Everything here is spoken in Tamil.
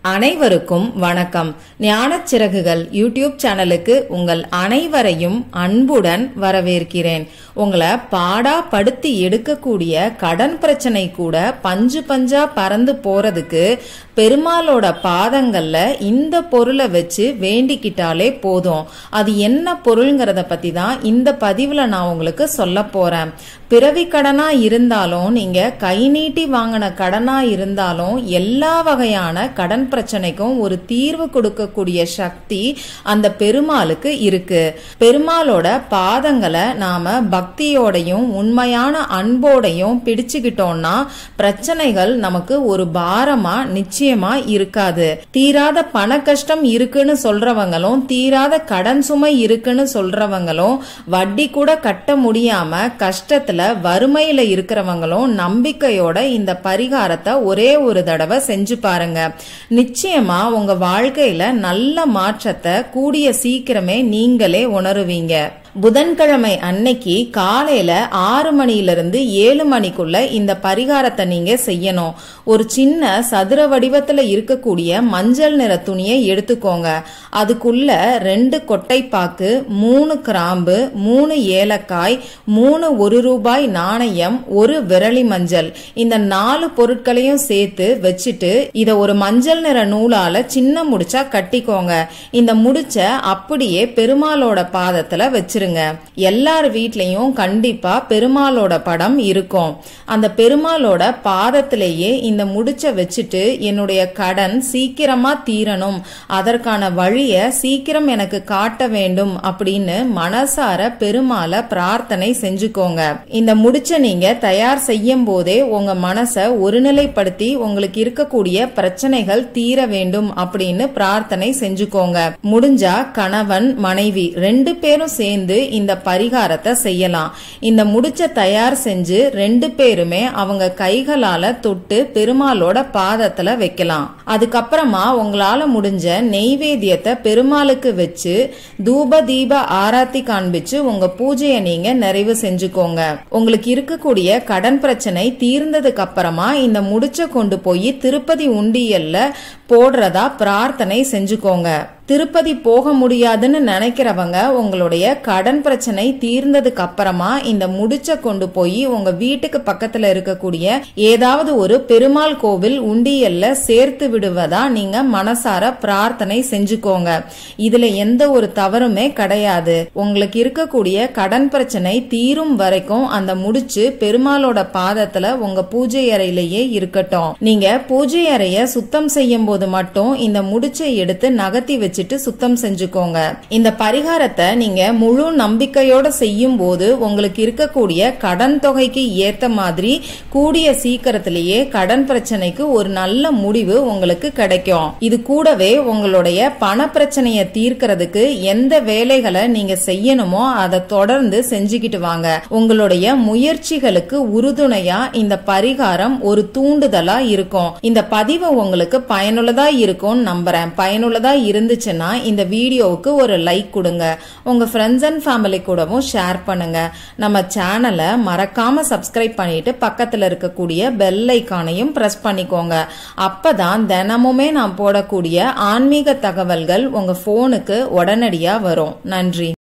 அனைவருக்கும் வணக்கம் ஞானச் சிறகுகள் யூடியூப் சேனலுக்கு உங்கள் அனைவரையும் அன்புடன் வரவேற்கிறேன் உங்களை பாடா படுத்தி எடுக்கக்கூடிய கடன் பிரச்சனை கூட பஞ்சு பஞ்சா பறந்து போறதுக்கு பெருமாளோட பாதங்கள்ல இந்த பொருளை வச்சு வேண்டிக்கிட்டாலே போதும் அது என்ன பொருள்ங்கிறத பத்தி தான் இந்த பதிவுல நான் உங்களுக்கு சொல்ல போறேன் பிறவி கடனா இருந்தாலும் நீங்க கை நீட்டி வாங்கின கடனா இருந்தாலும் எல்லா வகையான கடன் பிரச்சனைக்கும் ஒரு தீர்வு கொடுக்கக்கூடிய சக்தி அந்த பெருமாளுக்கு இருக்கு பெருமாளோட பாதங்களை நாம பக்தியோடையும் உண்மையான அன்போடையும் பிடிச்சுக்கிட்டோம்னா பிரச்சனைகள் நமக்கு ஒரு பாரமா நிச்சயமா இருக்காது தீராத பண கஷ்டம் இருக்குன்னு சொல்றவங்களும் தீராத கடன் சுமை இருக்குன்னு சொல்றவங்களும் வட்டி கூட கட்ட முடியாம கஷ்டத்துல வறுமையில இருக்கிறவங்களும் நம்பிக்கையோட இந்த பரிகாரத்தை ஒரே ஒரு தடவை செஞ்சு பாருங்க நிச்சயமா உங்க வாழ்க்கையில நல்ல மாற்றத்தை கூடிய சீக்கிரமே நீங்களே உணருவீங்க புதன்கிழமை அன்னைக்கு காலையில ஆறு மணியிலிருந்து ஏழு மணிக்குள்ள இந்த பரிகாரத்தை நீங்க செய்யணும் ஒரு சின்ன சதுர வடிவத்துல இருக்கக்கூடிய மஞ்சள் நிற துணியை எடுத்துக்கோங்க அதுக்குள்ள ரெண்டு கொட்டைப்பாக்கு மூணு கிராம்பு மூணு ஏலக்காய் மூணு ஒரு ரூபாய் நாணயம் ஒரு விரலி மஞ்சள் இந்த நாலு பொருட்களையும் சேர்த்து வச்சுட்டு இத ஒரு மஞ்சள் நிற நூலால சின்ன முடிச்சா கட்டிக்கோங்க இந்த முடிச்ச அப்படியே பெருமாளோட பாதத்துல வச்சிருங்க எல்லார் வீட்லயும் கண்டிப்பா பெருமாளோட படம் இருக்கும் அந்த பெருமாளோட பாதத்திலேயே இந்த முடிச்ச வச்சுட்டு என்னுடைய கடன் சீக்கிரமா தீரணும் அதற்கான வழிய சீக்கிரம் எனக்கு காட்ட வேண்டும் அப்படின்னு மனசார பெருமாளை பிரார்த்தனை செஞ்சுக்கோங்க இந்த முடிச்ச நீங்க தயார் செய்யும் போதே உங்க மனசை ஒருநிலைப்படுத்தி உங்களுக்கு இருக்கக்கூடிய பிரச்சனைகள் தீர வேண்டும் அப்படின்னு பிரார்த்தனை செஞ்சுக்கோங்க முடிஞ்சா கணவன் மனைவி ரெண்டு பேரும் சேர்ந்து இந்த பரிகாரத்தை செய்யலாம் இந்த முடிச்ச தயார் செஞ்சு ரெண்டு பேருமே அவங்க கைகளால தொட்டு பெருமாளோட பாதத்துல வைக்கலாம் அதுக்கப்புறமா உங்களால முடிஞ்ச நெய்வேத்தியத்தை பெருமாளுக்கு வச்சு தூப தீப ஆராத்தி காண்பிச்சு உங்க பூஜையை நீங்க நிறைவு செஞ்சுக்கோங்க உங்களுக்கு இருக்கக்கூடிய கடன் பிரச்சனை தீர்ந்ததுக்கு அப்புறமா இந்த முடிச்ச கொண்டு போய் திருப்பதி உண்டியல்ல போடுறதா பிரார்த்தனை செஞ்சுக்கோங்க திருப்பதி போக முடியாதுன்னு நினைக்கிறவங்க உங்களுடைய கடன் பிரச்சனை தீர்ந்ததுக்கு அப்புறமா இந்த முடிச்ச கொண்டு போய் உங்க வீட்டுக்கு பக்கத்துல இருக்கக்கூடிய ஏதாவது ஒரு பெருமாள் கோவில் உண்டியல்ல சேர்த்து விடுவதா நீங்க மனசார பிரார்த்தனை செஞ்சுக்கோங்க இதுல எந்த ஒரு தவறுமே கிடையாது உங்களுக்கு இருக்கக்கூடிய கடன் பிரச்சனை தீரும் வரைக்கும் அந்த முடிச்சு பெருமாளோட பாதத்துல உங்க பூஜை அறையிலேயே இருக்கட்டும் நீங்க பூஜை அறைய சுத்தம் செய்யும் போது மட்டும் இந்த முடிச்சை எடுத்து நகர்த்தி வச்சு வச்சுட்டு சுத்தம் செஞ்சுக்கோங்க இந்த பரிகாரத்தை நீங்க முழு நம்பிக்கையோட செய்யும் போது உங்களுக்கு இருக்கக்கூடிய கடன் தொகைக்கு ஏத்த மாதிரி கூடிய சீக்கிரத்திலேயே கடன் பிரச்சனைக்கு ஒரு நல்ல முடிவு உங்களுக்கு கிடைக்கும் இது கூடவே உங்களுடைய பண பிரச்சனையை தீர்க்கிறதுக்கு எந்த வேலைகளை நீங்க செய்யணுமோ அதை தொடர்ந்து செஞ்சுக்கிட்டு வாங்க உங்களுடைய முயற்சிகளுக்கு உறுதுணையா இந்த பரிகாரம் ஒரு தூண்டுதலா இருக்கும் இந்த பதிவு உங்களுக்கு பயனுள்ளதா இருக்கும் நம்புறேன் பயனுள்ளதா இருந்துச்சு இருந்துச்சுன்னா இந்த வீடியோவுக்கு ஒரு லைக் கொடுங்க உங்க ஃப்ரெண்ட்ஸ் அண்ட் ஃபேமிலி கூடவும் ஷேர் பண்ணுங்க நம்ம சேனலை மறக்காம சப்ஸ்கிரைப் பண்ணிட்டு பக்கத்துல இருக்கக்கூடிய பெல் ஐக்கானையும் பிரஸ் பண்ணிக்கோங்க அப்பதான் தினமுமே நான் போடக்கூடிய ஆன்மீக தகவல்கள் உங்க போனுக்கு உடனடியா வரும் நன்றி